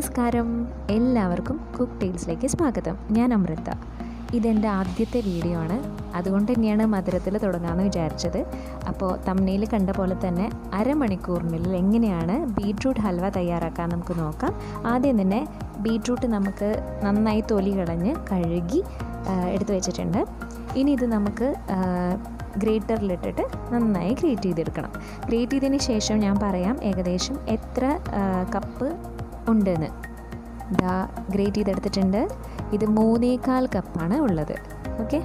നമസ്കാരം എല്ലാവർക്കും കുക്ക് ടൈൽസിലേക്ക് സ്വാഗതം ഞാൻ അമൃത ഇതെൻ്റെ ആദ്യത്തെ വീഡിയോ ആണ് അതുകൊണ്ട് തന്നെയാണ് മധുരത്തിൽ തുടങ്ങാമെന്ന് വിചാരിച്ചത് അപ്പോൾ തമ്മനയിൽ കണ്ട പോലെ തന്നെ അരമണിക്കൂറിനുള്ളിൽ എങ്ങനെയാണ് ബീട്രൂട്ട് ഹൽവ തയ്യാറാക്കാൻ നമുക്ക് നോക്കാം ആദ്യം തന്നെ ബീട്രൂട്ട് നമുക്ക് നന്നായി തൊലി കളഞ്ഞ് കഴുകി ആ, എടുത്ത് വെച്ചിട്ടുണ്ട് ഇനി ഇത് നമുക്ക് ആ, ഗ്രേറ്ററിലിട്ടിട്ട് നന്നായി ഗ്രേറ്റ് ചെയ്തെടുക്കണം ഗ്രേറ്റ് ചെയ്തതിന് ശേഷം ഞാൻ പറയാം ഏകദേശം എത്ര ആ, കപ്പ് ഉണ്ടെന്ന് ദാ ഗ്രേറ്റ് ചെയ്തെടുത്തിട്ടുണ്ട് ഇത് മൂന്നേകാൽ കപ്പാണ് ഉള്ളത് ഓക്കെ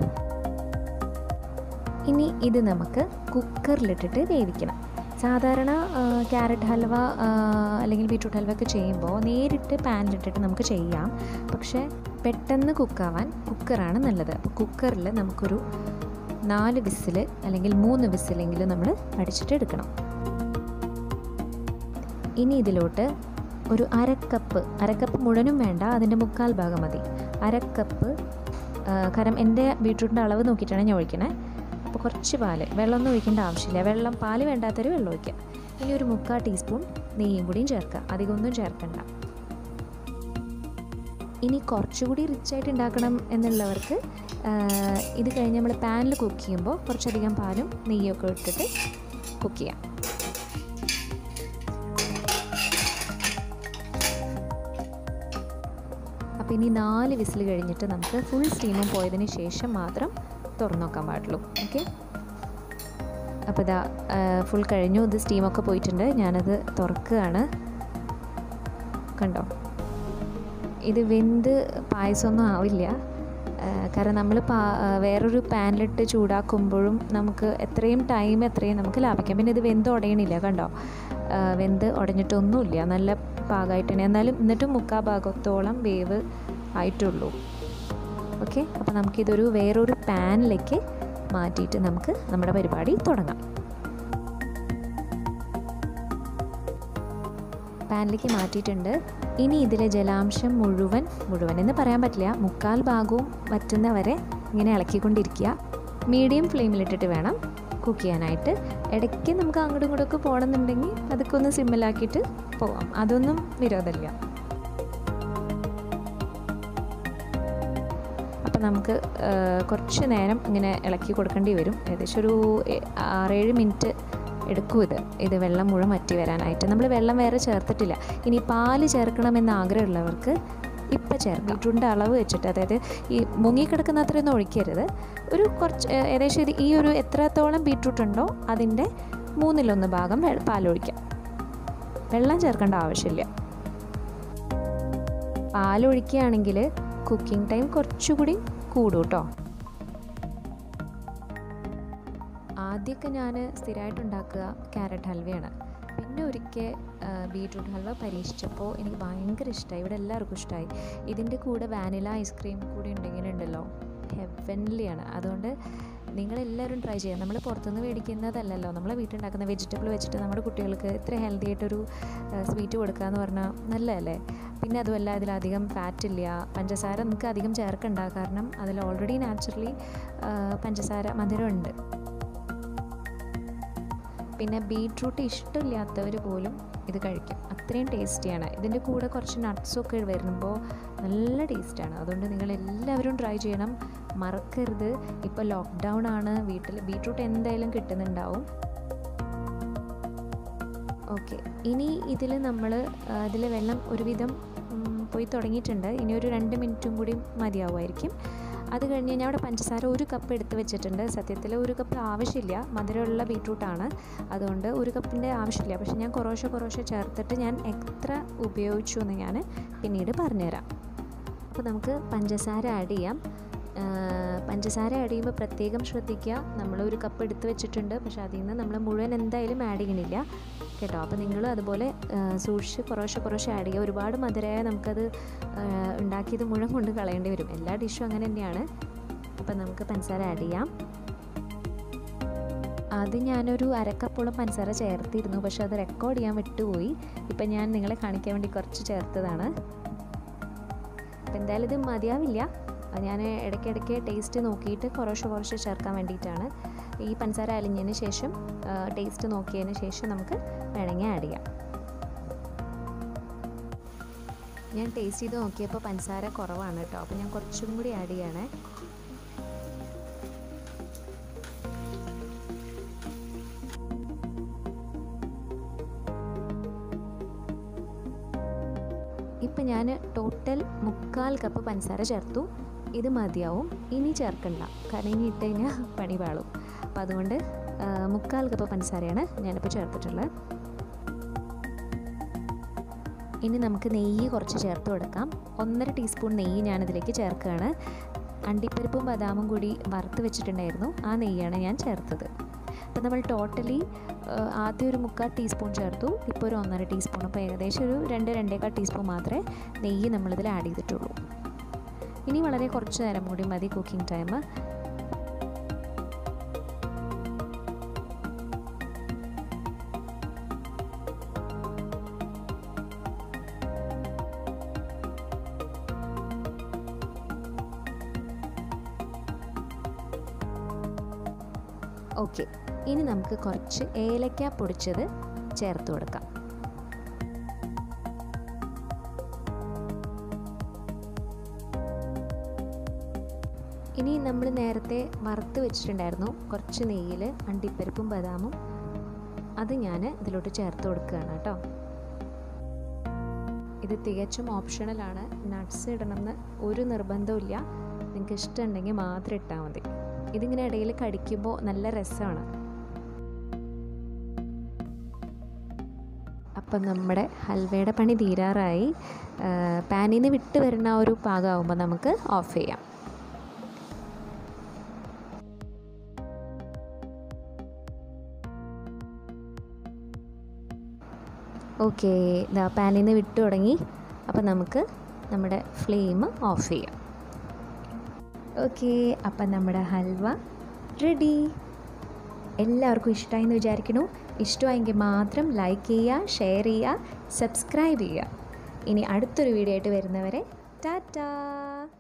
ഇനി ഇത് നമുക്ക് കുക്കറിലിട്ടിട്ട് വേവിക്കണം സാധാരണ ക്യാരറ്റ് ഹൽവ ആ, അല്ലെങ്കിൽ ബീട്രൂട്ട് ഹൽവ ഒക്കെ ചെയ്യുമ്പോൾ നേരിട്ട് പാനിലിട്ടിട്ട് നമുക്ക് ചെയ്യാം പക്ഷേ പെട്ടെന്ന് കുക്കാവാൻ കുക്കറാണ് നല്ലത് അപ്പോൾ കുക്കറിൽ നമുക്കൊരു നാല് വിസിൽ അല്ലെങ്കിൽ മൂന്ന് വിസിലെങ്കിലും നമ്മൾ അടിച്ചിട്ട് എടുക്കണം ഇനി ഇതിലോട്ട് ഒരു അരക്കപ്പ് അരക്കപ്പ് മുഴുവനും വേണ്ട അതിൻ്റെ മുക്കാൽ ഭാഗം മതി അരക്കപ്പ് ആ, കാരണം എൻ്റെ ബീട്രൂട്ടിൻ്റെ അളവ് നോക്കിയിട്ടാണ് ഞാൻ ഒഴിക്കണേ അപ്പോൾ കുറച്ച് പാല് വെള്ളമൊന്നും ഒഴിക്കേണ്ട ആവശ്യമില്ല വെള്ളം പാല് വേണ്ടാത്തൊരു വെള്ളം ഒഴിക്കുക ഇനി ഒരു മുക്കാൽ ടീസ്പൂൺ നെയ്യും കൂടിയും ചേർക്കുക അധികമൊന്നും ചേർക്കണ്ട ഇനി കുറച്ചുകൂടി റിച്ച് ആയിട്ട് ഉണ്ടാക്കണം എന്നുള്ളവർക്ക് ആ, ഇത് കഴിഞ്ഞ് നമ്മൾ പാനിൽ കുക്ക് ചെയ്യുമ്പോൾ കുറച്ചധികം പാലും നെയ്യൊക്കെ ഇട്ടിട്ട് കുക്ക് ചെയ്യാം അപ്പോൾ ഇനി നാല് വിസിൽ കഴിഞ്ഞിട്ട് നമുക്ക് ഫുൾ സ്റ്റീമും പോയതിന് ശേഷം മാത്രം തുറന്നു നോക്കാൻ പാടുള്ളൂ ഓക്കെ അപ്പോൾ ഇതാ ഫുൾ കഴിഞ്ഞു ഇത് സ്റ്റീമൊക്കെ പോയിട്ടുണ്ട് ഞാനത് തുറക്കുകയാണ് കണ്ടോ ഇത് വെന്ത് പായസമൊന്നും ആവില്ല ആ, കാരണം നമ്മൾ പാ ആ, വേറൊരു പാനിലിട്ട് ചൂടാക്കുമ്പോഴും നമുക്ക് എത്രയും ടൈം എത്രയും നമുക്ക് ലാഭിക്കാം പിന്നെ ഇത് വെന്ത് ഉടയണില്ല കണ്ടോ ആ, വെന്ത് ഉടഞ്ഞിട്ടൊന്നുമില്ല നല്ല പാകമായിട്ട് തന്നെ എന്നാലും എന്നിട്ടും മുക്കാ ഭാഗത്തോളം വേവ് ആയിട്ടുള്ളൂ ഓക്കെ അപ്പോൾ നമുക്കിതൊരു വേറൊരു പാനിലേക്ക് മാറ്റിയിട്ട് നമുക്ക് നമ്മുടെ പരിപാടി തുടങ്ങാം പാനിലേക്ക് മാറ്റിയിട്ടുണ്ട് ഇനി ഇതിലെ ജലാംശം മുഴുവൻ മുഴുവൻ എന്ന് പറയാൻ പറ്റില്ല മുക്കാൽ ഭാഗവും വറ്റുന്ന വരെ ഇങ്ങനെ ഇളക്കിക്കൊണ്ടിരിക്കുക മീഡിയം ഫ്ലെയിമിലിട്ടിട്ട് വേണം കുക്ക് ചെയ്യാനായിട്ട് ഇടയ്ക്ക് നമുക്ക് അങ്ങോട്ടും ഇങ്ങോട്ടൊക്കെ പോകണമെന്നുണ്ടെങ്കിൽ അതൊക്കെ ഒന്ന് സിമ്മിലാക്കിയിട്ട് പോവാം അതൊന്നും വിരോധമില്ല അപ്പോൾ നമുക്ക് ആ, കുറച്ച് നേരം ഇങ്ങനെ ഇളക്കി കൊടുക്കേണ്ടി വരും ഏകദേശം ഒരു എ- ആറേഴ് മിനിറ്റ് എടുക്കും ഇത് ഇത് വെള്ളം മുഴുവൻ വറ്റി വരാനായിട്ട് നമ്മൾ വെള്ളം വേറെ ചേർത്തിട്ടില്ല ഇനി പാല് ചേർക്കണമെന്ന് ആഗ്രഹമുള്ളവർക്ക് ഇപ്പം ചേർക്കാം ബീട്രൂട്ടിൻ്റെ അളവ് വെച്ചിട്ട് അതായത് ഈ മുങ്ങിക്കിടക്കുന്ന അത്രയൊന്നും ഒഴിക്കരുത് ഒരു കുറച്ച് ഏ, ഏകദേശം ഇത് ഈ ഒരു എത്രത്തോളം ബീട്രൂട്ട് ഉണ്ടോ അതിൻ്റെ മൂന്നിലൊന്ന് ഭാഗം വെ- പാലൊഴിക്കാം വെള്ളം ചേർക്കേണ്ട ആവശ്യമില്ല പാലൊഴിക്കുകയാണെങ്കിൽ കുക്കിംഗ് ടൈം കുറച്ചുകൂടി കൂടും കേട്ടോ ആദ്യമൊക്കെ ഞാൻ സ്ഥിരമായിട്ട് ഉണ്ടാക്കുക ക്യാരറ്റ് ഹൽവയാണ് പിന്നെ ഒരിക്കൽ ബീട്രൂട്ട് ഹൽവ പരീക്ഷിച്ചപ്പോൾ എനിക്ക് ഭയങ്കര ഇഷ്ടമായി ഇവിടെ എല്ലാവർക്കും ഇഷ്ടമായി ഇതിൻ്റെ കൂടെ വാനില ഐസ്ക്രീം കൂടി ഉണ്ടെങ്കിലുണ്ടല്ലോ ഹെവൻലിയാണ് അതുകൊണ്ട് നിങ്ങളെല്ലാവരും ട്രൈ ചെയ്യുക നമ്മൾ പുറത്തുനിന്ന് മേടിക്കുന്നതല്ലല്ലോ നമ്മൾ വീട്ടിലുണ്ടാക്കുന്ന വെജിറ്റബിൾ വെച്ചിട്ട് നമ്മുടെ കുട്ടികൾക്ക് ഇത്ര ഹെൽത്തി ആയിട്ടൊരു സ്വീറ്റ് കൊടുക്കുക എന്ന് പറഞ്ഞാൽ നല്ലതല്ലേ പിന്നെ അതുമല്ല അതിലധികം ഫാറ്റ് ഇല്ല പഞ്ചസാര നമുക്ക് അധികം ചേർക്കണ്ട കാരണം അതിൽ ഓൾറെഡി നാച്ചുറലി പഞ്ചസാര മധുരമുണ്ട് പിന്നെ ബീട്രൂട്ട് ഇഷ്ടമില്ലാത്തവർ പോലും ഇത് കഴിക്കും അത്രയും ടേസ്റ്റിയാണ് ഇതിൻ്റെ കൂടെ കുറച്ച് നട്ട്സൊക്കെ വരുമ്പോൾ നല്ല ടേസ്റ്റാണ് അതുകൊണ്ട് നിങ്ങൾ എല്ലാവരും ട്രൈ ചെയ്യണം മറക്കരുത് ഇപ്പോൾ ലോക്ക്ഡൗൺ ആണ് വീട്ടിൽ ബീട്രൂട്ട് എന്തായാലും കിട്ടുന്നുണ്ടാവും ഓക്കെ ഇനി ഇതിൽ നമ്മൾ ഇതിൽ വെള്ളം ഒരുവിധം ഉം, പോയി തുടങ്ങിയിട്ടുണ്ട് ഇനി ഒരു രണ്ട് മിനിറ്റും കൂടി മതിയാവുമായിരിക്കും അത് കഴിഞ്ഞ് ഞാൻ അവിടെ പഞ്ചസാര ഒരു കപ്പ് എടുത്ത് വെച്ചിട്ടുണ്ട് സത്യത്തിൽ ഒരു കപ്പ് ആവശ്യമില്ല മധുരമുള്ള ബീട്രൂട്ടാണ് അതുകൊണ്ട് ഒരു കപ്പിൻ്റെ ആവശ്യമില്ല പക്ഷെ ഞാൻ കുറേശ്ശെ കുറേശ്ശെ ചേർത്തിട്ട് ഞാൻ എത്ര ഉപയോഗിച്ചു എന്ന് ഞാൻ പിന്നീട് പറഞ്ഞുതരാം അപ്പോൾ നമുക്ക് പഞ്ചസാര ആഡ് ചെയ്യാം ആ, പഞ്ചസാര ആഡ് ചെയ്യുമ്പോൾ പ്രത്യേകം ശ്രദ്ധിക്കുക നമ്മൾ ഒരു കപ്പ് എടുത്ത് വെച്ചിട്ടുണ്ട് പക്ഷേ അതിൽ നിന്ന് നമ്മൾ മുഴുവൻ എന്തായാലും ആഡ് ചെയ്യണില്ല കേട്ടോ അപ്പോൾ നിങ്ങൾ അതുപോലെ ആ, സൂക്ഷിച്ച് കുറേശ്ശെ കുറേശ്ശെ ആഡ് ചെയ്യുക ഒരുപാട് മധുരമായ നമുക്കത് ആ, ഉണ്ടാക്കിയത് മുഴുവൻ കൊണ്ട് കളയേണ്ടി വരും എല്ലാ ഡിഷും അങ്ങനെ തന്നെയാണ് അപ്പോൾ നമുക്ക് പഞ്ചസാര ആഡ് ചെയ്യാം അത് ഞാനൊരു അരക്കപ്പോളം പഞ്ചസാര ചേർത്തിരുന്നു പക്ഷേ അത് റെക്കോർഡ് ചെയ്യാൻ വിട്ടുപോയി ഇപ്പം ഞാൻ നിങ്ങളെ കാണിക്കാൻ വേണ്ടി കുറച്ച് ചേർത്തതാണ് അപ്പോൾ എന്തായാലും ഇത് മതിയാവില്ല അത് ഞാൻ ഇടയ്ക്കിടയ്ക്ക് ടേസ്റ്റ് നോക്കിയിട്ട് കുറേശ്ശെ കുറേശ്ശെ ചേർക്കാൻ വേണ്ടിയിട്ടാണ് ഈ പഞ്ചസാര അലിഞ്ഞതിന് ശേഷം ടേസ്റ്റ് നോക്കിയതിന് ശേഷം നമുക്ക് വേണമെങ്കിൽ ആഡ് ചെയ്യാം ഞാൻ ടേസ്റ്റ് ചെയ്ത് നോക്കിയപ്പോൾ പഞ്ചസാര കുറവാണ് കേട്ടോ അപ്പോൾ ഞാൻ കുറച്ചും കൂടി ആഡ് ചെയ്യണേ ഇപ്പം ഞാൻ ടോട്ടൽ മുക്കാൽ കപ്പ് പഞ്ചസാര ചേർത്തു ഇത് മതിയാവും ഇനി ചേർക്കണ്ട കാരണം ഇനി ഇട്ട് കഴിഞ്ഞാൽ പണി പാളും അപ്പോൾ അതുകൊണ്ട് മുക്കാൽ കപ്പ് പഞ്ചസാരയാണ് ഞാനിപ്പോൾ ചേർത്തിട്ടുള്ളത് ഇനി നമുക്ക് നെയ്യ് കുറച്ച് ചേർത്ത് കൊടുക്കാം ഒന്നര ടീസ്പൂൺ നെയ്യ് ഞാനിതിലേക്ക് ചേർക്കുകയാണ് അണ്ടിപ്പരിപ്പും ബദാമും കൂടി വറുത്ത് വെച്ചിട്ടുണ്ടായിരുന്നു ആ നെയ്യാണ് ഞാൻ ചേർത്തത് അപ്പോൾ നമ്മൾ ടോട്ടലി ആദ്യം ഒരു മുക്കാൽ ടീസ്പൂൺ ചേർത്തു ഇപ്പോൾ ഒരു ഒന്നര ടീസ്പൂൺ അപ്പോൾ ഏകദേശം ഒരു രണ്ട് രണ്ടേക്കാൾ ടീസ്പൂൺ മാത്രമേ നെയ്യ് നമ്മളിതിൽ ആഡ് ചെയ്തിട്ടുള്ളൂ ഇനി വളരെ കുറച്ച് നേരം കൂടി മതി കുക്കിംഗ് ടൈം ഓക്കെ ഇനി നമുക്ക് കുറച്ച് ഏലക്ക പൊടിച്ചത് ചേർത്ത് കൊടുക്കാം ഇനി നമ്മൾ നേരത്തെ വറുത്ത് വെച്ചിട്ടുണ്ടായിരുന്നു കുറച്ച് നെയ്യിൽ അണ്ടിപ്പരിപ്പും ബദാമും അത് ഞാൻ ഇതിലോട്ട് ചേർത്ത് കൊടുക്കുകയാണ് കേട്ടോ ഇത് തികച്ചും ഓപ്ഷണലാണ് നട്ട്സ് ഇടണമെന്ന് ഒരു നിർബന്ധമില്ല നിങ്ങൾക്ക് ഇഷ്ടമുണ്ടെങ്കിൽ മാത്രം ഇട്ടാൽ മതി ഇതിങ്ങനെ ഇടയിൽ കടിക്കുമ്പോൾ നല്ല രസമാണ് അപ്പം നമ്മുടെ ഹൽവയുടെ പണി തീരാറായി പാനിൽ നിന്ന് വിട്ട് വരുന്ന ആ ഒരു പാകമാകുമ്പോൾ നമുക്ക് ഓഫ് ചെയ്യാം ഓക്കെ ഇതാ പാനിൽ നിന്ന് വിട്ടു തുടങ്ങി അപ്പോൾ നമുക്ക് നമ്മുടെ ഫ്ലെയിം ഓഫ് ചെയ്യാം ഓക്കെ അപ്പം നമ്മുടെ ഹൽവ റെഡി എല്ലാവർക്കും ഇഷ്ടമായി എന്ന് വിചാരിക്കുന്നു ഇഷ്ടമായെങ്കിൽ മാത്രം ലൈക്ക് ചെയ്യുക ഷെയർ ചെയ്യുക സബ്സ്ക്രൈബ് ചെയ്യുക ഇനി അടുത്തൊരു വീഡിയോ ആയിട്ട് വരുന്നവരെ ടാറ്റാ